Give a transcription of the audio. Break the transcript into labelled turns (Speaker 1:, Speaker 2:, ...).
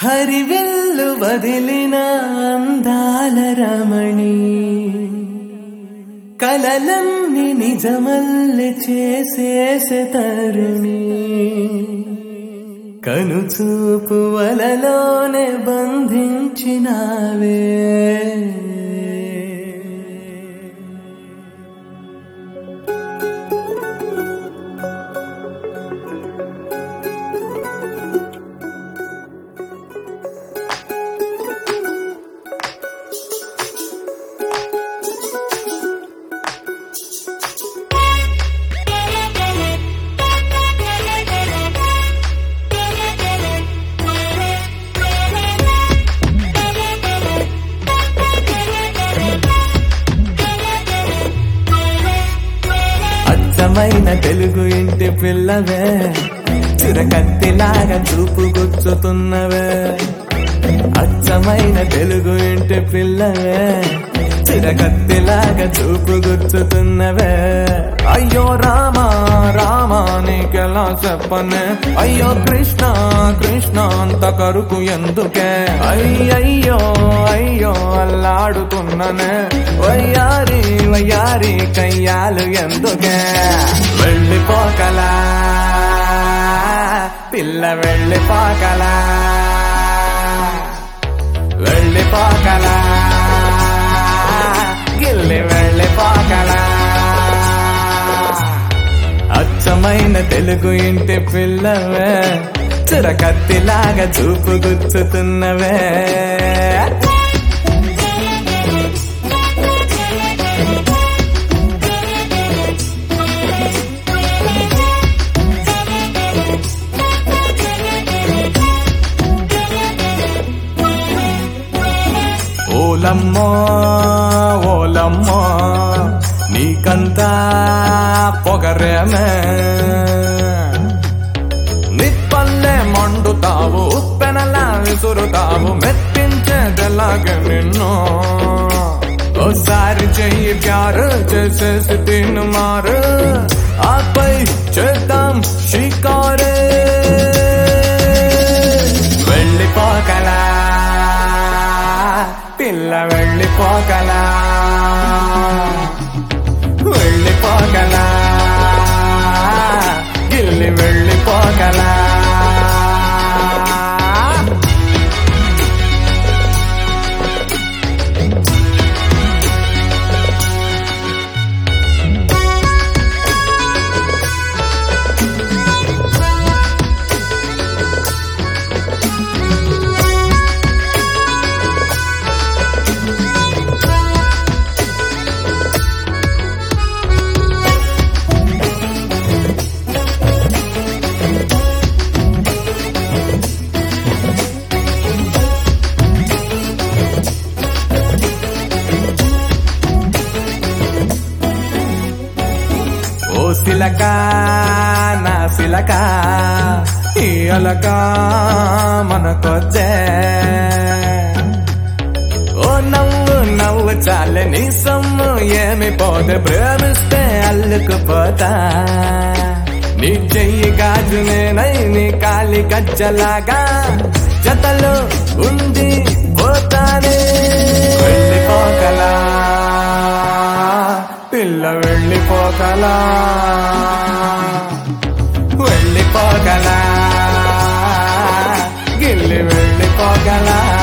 Speaker 1: హరివెల్లు వదిలిన అందాల రమణి కలలన్నీ నిజమల్లి చేసేసే తరుణి కనుచూపు వలలోనే బంధించినావే అచ్చమైన తెలుగు ఇంటి పిల్లవే చిరకత్తిలాగా చూపు గుచ్చుతున్నవే అచ్చమైన తెలుగు ఇంటి పిల్లవే చిరకత్తిలాగా చూపు గుచ్చుతున్నవే అయ్యో రామా రామా నీకెలా చెప్పనే అయ్యో కృష్ణ కృష్ణ అంత కరుకు ఎందుకే అయ్యయ్యో అయ్యో అల్లాడుతున్ననే వయ్యారి వయ్యారి కయ్యాలు ఎందుకే వెళ్ళిపోకలా పిల్ల వెళ్ళిపోకలా వెళ్ళిపోకలా గిల్లి వెళ్ళిపోకలా అచ్చమైన తెలుగు ఇంటి పిల్లవే చురకత్తిలాగా చూపు గుచ్చుతున్నవే ఓలమ్మో ఓలమ్మో నీకంతా పొగరేమే నిప్పల్లే మండుతావు ఉప్పెనలా విసురుతావు మెప్పించేదెలాగే నిన్ను ఓసారి చెయ్యి ప్యారు చేసేసి తిను మారు ఆపై చేద్దాం షికారే వెళ్ళిపోకలా పిల్ల వెళ్ళిపోకలా వెళ్ళిపోకలా గిల్లి వెళ్ళిపోకలా ఓ సిలక నా సిలక ఈ అలక మనకొచ్చే ఓ నవ్వు నవ్వు చాలే నీ సొమ్ము ఏమి పోతే ప్రేమిస్తే అల్లుకుపోతా నీ చెయ్యి గాజు నేనై నీ కాలి గజ్జలాగా జతలో ఉండి పోతానే వెళ్ళిపోకలా పిల్ల వెళ్ళిపోకలా వెళ్ళిపోకలా గిల్లి వెళ్ళిపోకలా